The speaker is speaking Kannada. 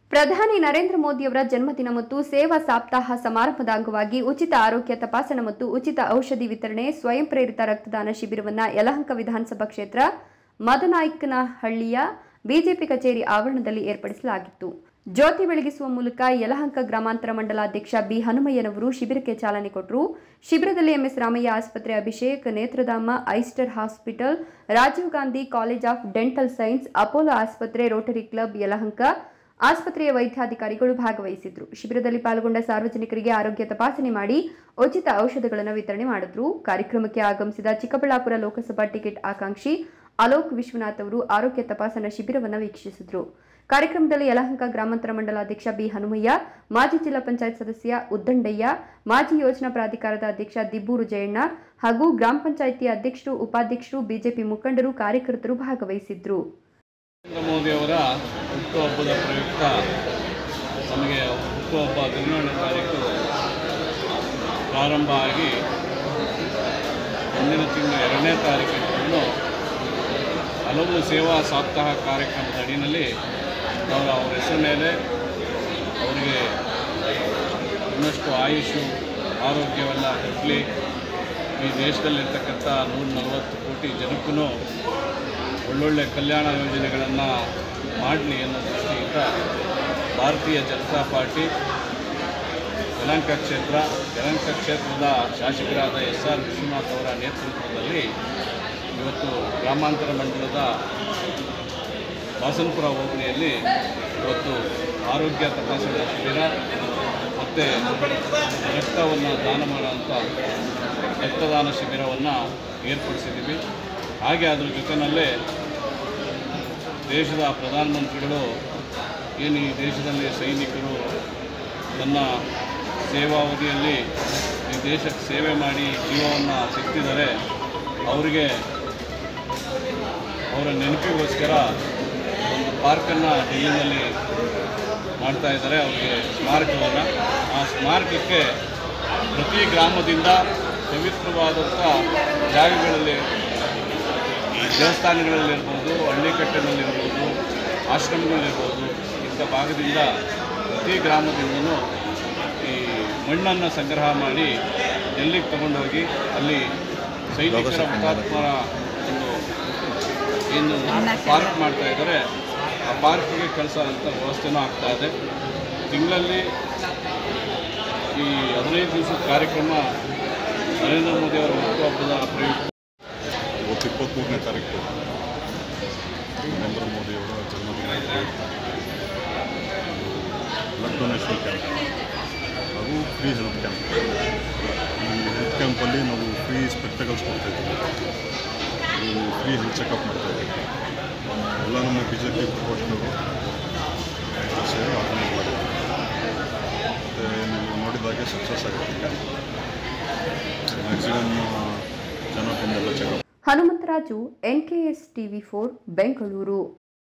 ಪ್ರಧಾನಿ ನರೇಂದ್ರ ಮೋದಿಯವರ ಜನ್ಮದಿನ ಮತ್ತು ಸೇವಾ ಸಪ್ತಾಹ ಸಮಾರಂಭದ ಅಂಗವಾಗಿ ಉಚಿತ ಆರೋಗ್ಯ ತಪಾಸಣೆ ಮತ್ತು ಉಚಿತ ಔಷಧಿ ವಿತರಣೆ ಸ್ವಯಂ ಪ್ರೇರಿತ ರಕ್ತದಾನ ಶಿಬಿರವನ್ನು ಯಲಹಂಕ ವಿಧಾನಸಭಾ ಕ್ಷೇತ್ರ ಮದನಾಯ್ಕನಹಳ್ಳಿಯ ಬಿಜೆಪಿ ಕಚೇರಿ ಆವರಣದಲ್ಲಿ ಏರ್ಪಡಿಸಲಾಗಿತ್ತು ಜ್ಯೋತಿ ಬೆಳಗಿಸುವ ಮೂಲಕ ಯಲಹಂಕ ಗ್ರಾಮಾಂತರ ಮಂಡಲಾಧ್ಯಕ್ಷ ಬಿ ಹನುಮಯ್ಯನವರು ಶಿಬಿರಕ್ಕೆ ಚಾಲನೆ ಕೊಟ್ಟರು ಶಿಬಿರದಲ್ಲಿ ಎಂಎಸ್ ರಾಮಯ್ಯ ಆಸ್ಪತ್ರೆ Abhishek Netradhama Aster hospital Rajiv Gandhi college of dental science Apollo ಆಸ್ಪತ್ರೆ ರೋಟರಿ ಕ್ಲಬ್ ಯಲಹಂಕ ಆಸ್ಪತ್ರೆಯ ವೈದ್ಯಾಧಿಕಾರಿಗಳು ಭಾಗವಹಿಸಿದ್ರು ಶಿಬಿರದಲ್ಲಿ ಪಾಲ್ಗೊಂಡ ಸಾರ್ವಜನಿಕರಿಗೆ ಆರೋಗ್ಯ ತಪಾಸಣೆ ಮಾಡಿ ಉಚಿತ ಔಷಧಗಳನ್ನು ವಿತರಣೆ ಮಾಡಿದ್ರು ಕಾರ್ಯಕ್ರಮಕ್ಕೆ ಆಗಮಿಸಿದ ಚಿಕ್ಕಬಳ್ಳಾಪುರ ಲೋಕಸಭಾ ಟಿಕೆಟ್ ಆಕಾಂಕ್ಷಿ ಅಲೋಕ್ ವಿಶ್ವನಾಥ್ ಅವರು ಆರೋಗ್ಯ ತಪಾಸಣಾ ಶಿಬಿರವನ್ನು ವೀಕ್ಷಿಸಿದ್ರು ಕಾರ್ಯಕ್ರಮದಲ್ಲಿ ಯಲಹಂಕ ಗ್ರಾಮಾಂತರ ಮಂಡಲಾಧ್ಯಕ್ಷ ಬಿ ಹನುಮಯ್ಯ ಮಾಜಿ ಜಿಲ್ಲಾ ಪಂಚಾಯತ್ ಸದಸ್ಯ ಉದ್ದಂಡಯ್ಯ ಮಾಜಿ ಯೋಜನಾ ಪ್ರಾಧಿಕಾರದ ಅಧ್ಯಕ್ಷ ದಿಬ್ಬೂರು ಜಯಣ್ಣ ಹಾಗೂ ಗ್ರಾಮ ಪಂಚಾಯಿತಿ ಅಧ್ಯಕ್ಷರು ಉಪಾಧ್ಯಕ್ಷರು ಬಿಜೆಪಿ ಮುಖಂಡರು ಕಾರ್ಯಕರ್ತರು ಭಾಗವಹಿಸಿದ್ರು ನರೇಂದ್ರ ಮೋದಿಯವರ ಹುಟ್ಟುಹಬ್ಬದ ಪ್ರಯುಕ್ತ ನಮಗೆ ಹುಟ್ಟುಹಬ್ಬ ಹದಿನೇಳನೇ ತಾರೀಕು ಪ್ರಾರಂಭ ಆಗಿ ಮುಂದಿನ ತಿಂಗಳು ಎರಡನೇ ತಾರೀಕಿನಂದು ಹಲವು ಸೇವಾ ಸಪ್ತಾಹ ಕಾರ್ಯಕ್ರಮದ ಅಡಿಯಲ್ಲಿ ನಾವು ಅವರ ಹೆಸರು ಮೇಲೆ ಅವರಿಗೆ ಇನ್ನಷ್ಟು ಆಯುಷು ಆರೋಗ್ಯವನ್ನು ಕೊಡಲಿ ಈ ದೇಶದಲ್ಲಿರ್ತಕ್ಕಂಥ ನೂರ ನಲವತ್ತು ಕೋಟಿ ಜನಕ್ಕೂ ಒಳ್ಳೊಳ್ಳೆ ಕಲ್ಯಾಣ ಯೋಜನೆಗಳನ್ನು ಮಾಡಲಿ ಅನ್ನೋ ದೃಷ್ಟಿಯಿಂದ ಭಾರತೀಯ ಜನತಾ ಪಾರ್ಟಿ ಯಲಹಂಕ ಕ್ಷೇತ್ರ ಯಲಹಂಕ ಕ್ಷೇತ್ರದ ಶಾಸಕರಾದ ಎಸ್ ಆರ್ ವಿಶ್ವನಾಥ್ ಅವರ ನೇತೃತ್ವದಲ್ಲಿ ಇವತ್ತು ಗ್ರಾಮಾಂತರ ಮಂಡಲದ ವಾಸನಪುರ ಹೋಬಳಿಯಲ್ಲಿ ಇವತ್ತು ಆರೋಗ್ಯ ತಪಾಸಣಾ ಶಿಬಿರ ಮತ್ತು ರಕ್ತವನ್ನು ದಾನ ಮಾಡುವಂಥ ರಕ್ತದಾನ ಶಿಬಿರವನ್ನು ಏರ್ಪಡಿಸಿದ್ದೀವಿ ಹಾಗೆ ಅದ್ರ ಜೊತೆಯಲ್ಲೇ ದೇಶದ ಪ್ರಧಾನಮಂತ್ರಿಗಳು ಏನು ಈ ದೇಶದಲ್ಲಿ ಸೈನಿಕರು ತನ್ನ ಸೇವಾವಧಿಯಲ್ಲಿ ಈ ದೇಶಕ್ಕೆ ಸೇವೆ ಮಾಡಿ ಜೀವವನ್ನು ತೆಗೆದಿದ್ದಾರೆ ಅವರಿಗೆ ಅವರ ನೆನಪಿಗೋಸ್ಕರ ಒಂದು ಪಾರ್ಕನ್ನು ಡೆಲ್ಲಿನಲ್ಲಿ ಮಾಡ್ತಾ ಇದ್ದಾರೆ ಅವರಿಗೆ ಸ್ಮಾರಕವನ್ನು ಆ ಸ್ಮಾರಕಕ್ಕೆ ಪ್ರತಿ ಗ್ರಾಮದಿಂದ ಪವಿತ್ರವಾದಂಥ ಜಾಗಗಳಲ್ಲಿ ದೇವಸ್ಥಾನಗಳಲ್ಲಿರ್ಬೋದು ಹಳ್ಳಿಕಟ್ಟಿನಲ್ಲಿರ್ಬೋದು ಆಶ್ರಮಗಳಲ್ಲಿರ್ಬೋದು ಇಂಥ ಭಾಗದಿಂದ ಪ್ರತಿ ಗ್ರಾಮದಿಂದಲೂ ಈ ಮಣ್ಣನ್ನು ಸಂಗ್ರಹ ಮಾಡಿ ಡೆಲ್ಲಿಗೆ ತಗೊಂಡೋಗಿ ಅಲ್ಲಿ ಸೈನಿಕರ ಹುತಾತ್ಮರ ಒಂದು ಏನು ಪಾರ್ಕ್ ಮಾಡ್ತಾ ಇದ್ದಾರೆ ಆ ಪಾರ್ಕಿಗೆ ಕೆಲಸ ಅಂತ ವ್ಯವಸ್ಥೆನೂ ಆಗ್ತಾ ಇದೆ ತಿಂಗಳಲ್ಲಿ ಈ ಹದಿನೈದು ದಿವಸದ ಕಾರ್ಯಕ್ರಮ ನರೇಂದ್ರ ಮೋದಿ ಅವರ ಹುಟ್ಟುಹಬ್ಬದ ಪ್ರಯುಕ್ತ ಇವತ್ತು ಇಪ್ಪತ್ತ್ಮೂರನೇ ತಾರೀಕು ನರೇಂದ್ರ ಮೋದಿಯವರ ಜನ್ಮದಿನ ಪ್ರಯುಕ್ತ ಬ್ಲಡ್ ಡೊನೇಷನ್ ಕ್ಯಾಂಪ್ ಹಾಗೂ ಫ್ರೀ ಹೆಲ್ತ್ ಕ್ಯಾಂಪ್ ಈ ಹೆಲ್ತ್ ಕ್ಯಾಂಪಲ್ಲಿ ನಾವು ಫ್ರೀ ಸ್ಪೆಕ್ಟಕಲ್ಸ್ ಕೊಡ್ತಾಯಿದ್ದೀವಿ ಫ್ರೀ ಹೆಲ್ತ್ ಚೆಕಪ್ ಮಾಡ್ತಾಯಿದ್ದೀವಿ ಎಲ್ಲ ನಮ್ಮ ಬಿ ಜೆ ಪಿ ಪ್ರಕೋಷ್ಠರು ಸೇರಿ ಆರ್ಗನೈಸ್ ಮಾಡಿದ್ದೀವಿ ಮತ್ತು ನೀವು ನೋಡಿದಾಗೆ ಸಕ್ಸಸ್ ಆಗುತ್ತೆ ಕ್ಯಾಂಪ್ ಮ್ಯಾಕ್ಸಿಮಮ್ ಜನ ಬಂದೆಲ್ಲ checkup Hanumantharaju NKS TV four Bengaluru